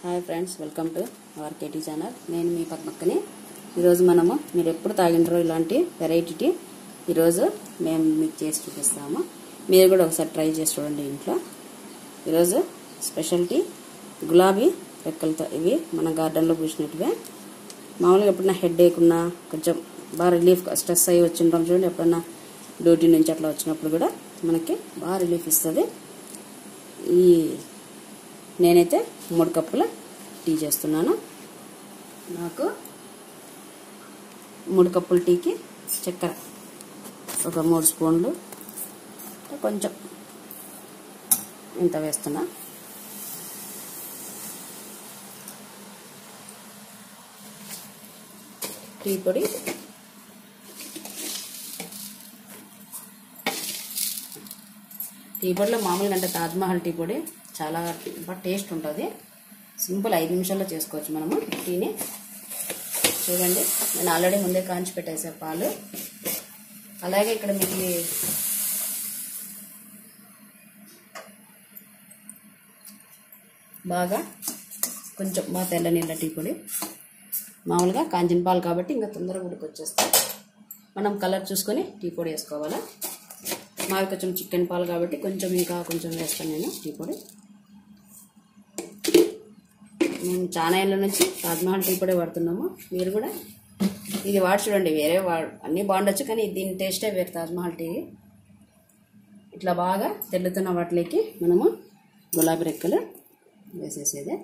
Hi friends welcome to our KT channel నేను మీ పక్కనే ఈరోజు మనము మీరు ఎప్పుడు తాగిండ్రో ఇలాంటి వెరైటీ టీ ఈరోజు మేము మీకు చేసి చూపిస్తాము మీరు కూడా ఒకసారి ట్రై చేసి చూడండి ఇంట్లో ఈరోజు స్పెషల్ టీ గులాబీ రెక్కలతో ఇవి మన గార్డెన్లో పూసినట్టువే మామూలుగా ఎప్పుడన్నా హెడ్ ఉన్నా కొంచెం బాగా రిలీఫ్ స్ట్రెస్ అయ్యి వచ్చింటాం చూడండి ఎప్పుడన్నా డ్యూటీ నుంచి అట్లా వచ్చినప్పుడు కూడా మనకి బాగా రిలీఫ్ ఇస్తుంది ఈ నేనైతే మూడు కప్పుల టీ చేస్తున్నాను నాకు మూడు కప్పుల టీకి చక్కెర ఒక మూడు స్పూన్లు కొంచెం ఇంత వేస్తున్నా టీ పొడి టీ పొడిలో మామూలుగా అంటే తాజ్మహల్ టీ పొడి చాలా బాగా టేస్ట్ ఉంటుంది సింపుల్ ఐదు నిమిషాల్లో చేసుకోవచ్చు మనము టీని చూడండి నేను ఆల్రెడీ ముందే కాంచి పెట్టేసా పాలు అలాగే ఇక్కడ మీకు బాగా కొంచెం బాగా తెల్ల నీళ్ళ టీ పొడి మామూలుగా కాంచిన పాలు కాబట్టి ఇంకా తొందరగా ఉడికొచ్చేస్తాయి మనం కలర్ చూసుకొని టీ పొడి వేసుకోవాలా మావి కొంచెం చికెన్ పాలు కాబట్టి కొంచెం ఇంకా కొంచెం వేస్తాను నేను టీ పొడి మేము చాలా ఏళ్ళ నుంచి తాజ్మహల్ టీ పొడి వాడుతున్నాము మీరు కూడా ఇది వాడి చూడండి వేరే వాడు అన్నీ బాగుండొచ్చు కానీ దీని టేస్టే వేరు తాజ్మహల్ టీ ఇట్లా బాగా తెల్లుతున్న వాటిలోకి మనము గులాబీ రెక్కలు వేసేసేదే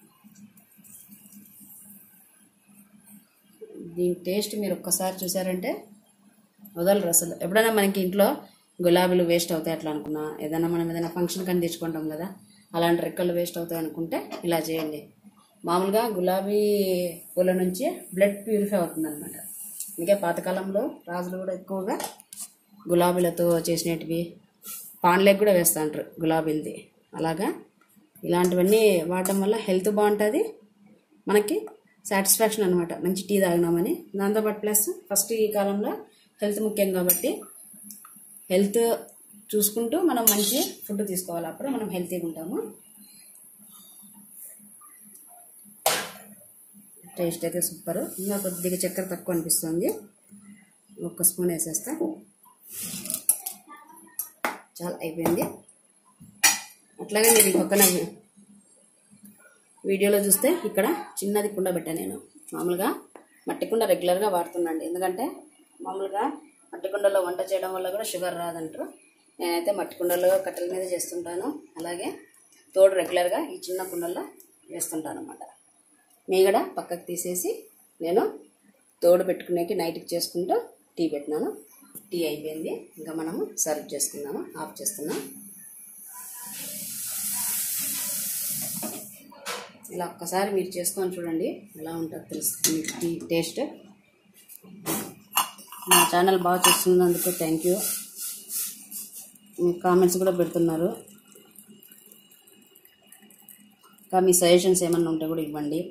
దీని టేస్ట్ మీరు ఒక్కసారి చూసారంటే వదలరు అసలు ఎప్పుడైనా మనకి ఇంట్లో గులాబీలు వేస్ట్ అవుతాయి అట్లా అనుకున్నా ఏదైనా మనం ఏదైనా ఫంక్షన్ కానీ తెచ్చుకుంటాం కదా అలాంటి రెక్కలు వేస్ట్ అవుతాయి అనుకుంటే ఇలా చేయండి మామూలుగా గులాబీ పూల నుంచి బ్లడ్ ప్యూరిఫై అవుతుంది అనమాట అందుకే పాతకాలంలో రాజులు కూడా ఎక్కువగా గులాబీలతో చేసినటివి పాండ్లకు కూడా వేస్తూ ఉంటారు గులాబీలది అలాగా ఇలాంటివన్నీ వాడటం వల్ల హెల్త్ బాగుంటుంది మనకి సాటిస్ఫాక్షన్ అనమాట మంచి టీ తాగినామని దాంతోపాటు ప్లస్ ఫస్ట్ ఈ కాలంలో హెల్త్ ముఖ్యం కాబట్టి హెల్త్ చూసుకుంటూ మనం మంచి ఫుడ్ తీసుకోవాలి అప్పుడు మనం హెల్తీగా ఉంటాము టేస్ట్ అయితే సూపర్ ఇంకా కొద్దిగా చక్కెర తక్కువ అనిపిస్తుంది ఒక్క స్పూన్ వేసేస్తా చాలా అయిపోయింది అట్లాగే మీరు ఈ పక్కన వీడియోలో చూస్తే ఇక్కడ చిన్నది కుండ పెట్టాను నేను మామూలుగా మట్టి కుండ రెగ్యులర్గా వాడుతున్నాండి ఎందుకంటే మామూలుగా మట్టి కుండలో వంట చేయడం వల్ల కూడా షుగర్ రాదంటారు నేనైతే మట్టి కుండలో కట్టెల మీద చేస్తుంటాను అలాగే తోడు రెగ్యులర్గా ఈ చిన్న కుండల్లో వేస్తుంటాను అనమాట మీ కూడా పక్కకు తీసేసి నేను తోడు పెట్టుకునేకి నైట్కి చేసుకుంటూ టీ పెట్టినాను టీ అయిపోయింది ఇంకా మనము సర్వ్ చేసుకుందాము ఆఫ్ చేస్తున్నాం ఇలా ఒక్కసారి మీరు చేసుకొని చూడండి ఎలా ఉంటుందో తెలుస్తుంది టీ టేస్ట్ మా ఛానల్ బాగా చూస్తున్నందుకు థ్యాంక్ యూ మీ కామెంట్స్ కూడా పెడుతున్నారు ఇంకా మీ సజెషన్స్ ఏమన్నా ఉంటే కూడా ఇవ్వండి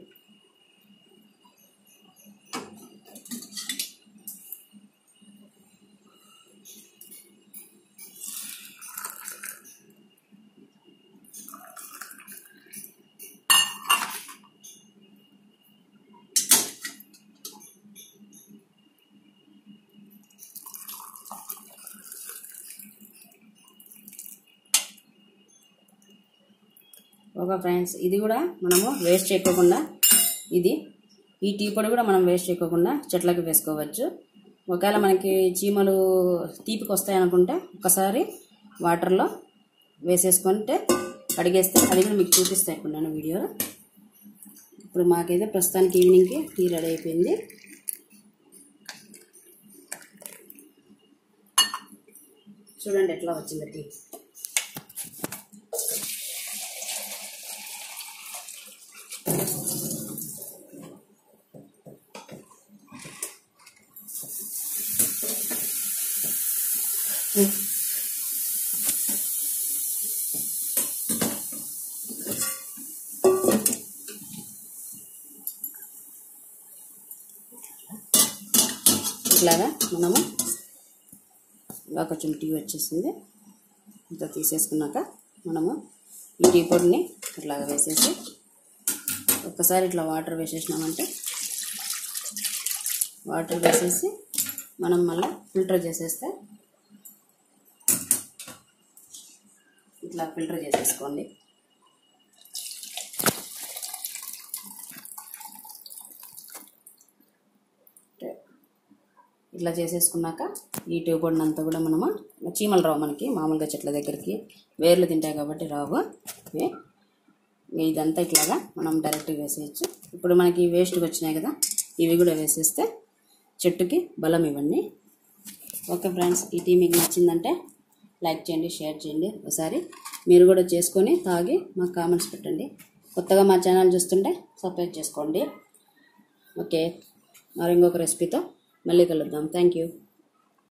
ఓకే ఫ్రెండ్స్ ఇది కూడా మనము వేస్ట్ చేయకోకుండా ఇది ఈ టీ పొడి కూడా మనం వేస్ట్ చేయకోకుండా చెట్లకి వేసుకోవచ్చు ఒకవేళ మనకి చీమలు తీపికి వస్తాయి అనుకుంటే ఒకసారి వాటర్లో వేసేసుకుంటే కడిగేస్తే అది కూడా మీకు చూపిస్తాయి ఇప్పుడు నేను వీడియోలో ఇప్పుడు మాకైతే ప్రస్తుతానికి ఈవినింగ్కి టీ రెడీ అయిపోయింది చూడండి ఎట్లా వచ్చింది టీ ఇట్లాగా మనము ఇలా కొంచెం టీ వచ్చేసింది ఇంత తీసేసుకున్నాక మనము ఈ టీ పొడిని ఇట్లాగా వేసేసి ఒక్కసారి ఇట్లా వాటర్ వేసేసినామంటే వాటర్ వేసేసి మనం మళ్ళీ ఫిల్టర్ చేసేస్తే ఇట్లా ఫిల్టర్ చేసేసుకోండి ఇట్లా చేసేసుకున్నాక ఈ ట్యూబ్ అంతా కూడా మనము చీమలు రావు మనకి మామూలుగా చెట్ల దగ్గరికి వేర్లు తింటాయి కాబట్టి రావు ఇవి. ఇదంతా ఇట్లాగా మనం డైరెక్ట్గా వేసేయచ్చు ఇప్పుడు మనకి వేస్ట్గా వచ్చినాయి కదా ఇవి కూడా వేసేస్తే చెట్టుకి బలం ఇవన్నీ ఓకే ఫ్రెండ్స్ ఈ టీ మీకు నచ్చిందంటే లైక్ చేయండి షేర్ చేయండి ఒకసారి మీరు కూడా చేసుకొని తాగి మాకు కామెంట్స్ పెట్టండి కొత్తగా మా ఛానల్ చూస్తుంటే సబ్స్క్రైబ్ చేసుకోండి ఓకే మరి ఇంకొక రెసిపీతో మళ్ళీ కలుద్దాం థ్యాంక్ యూ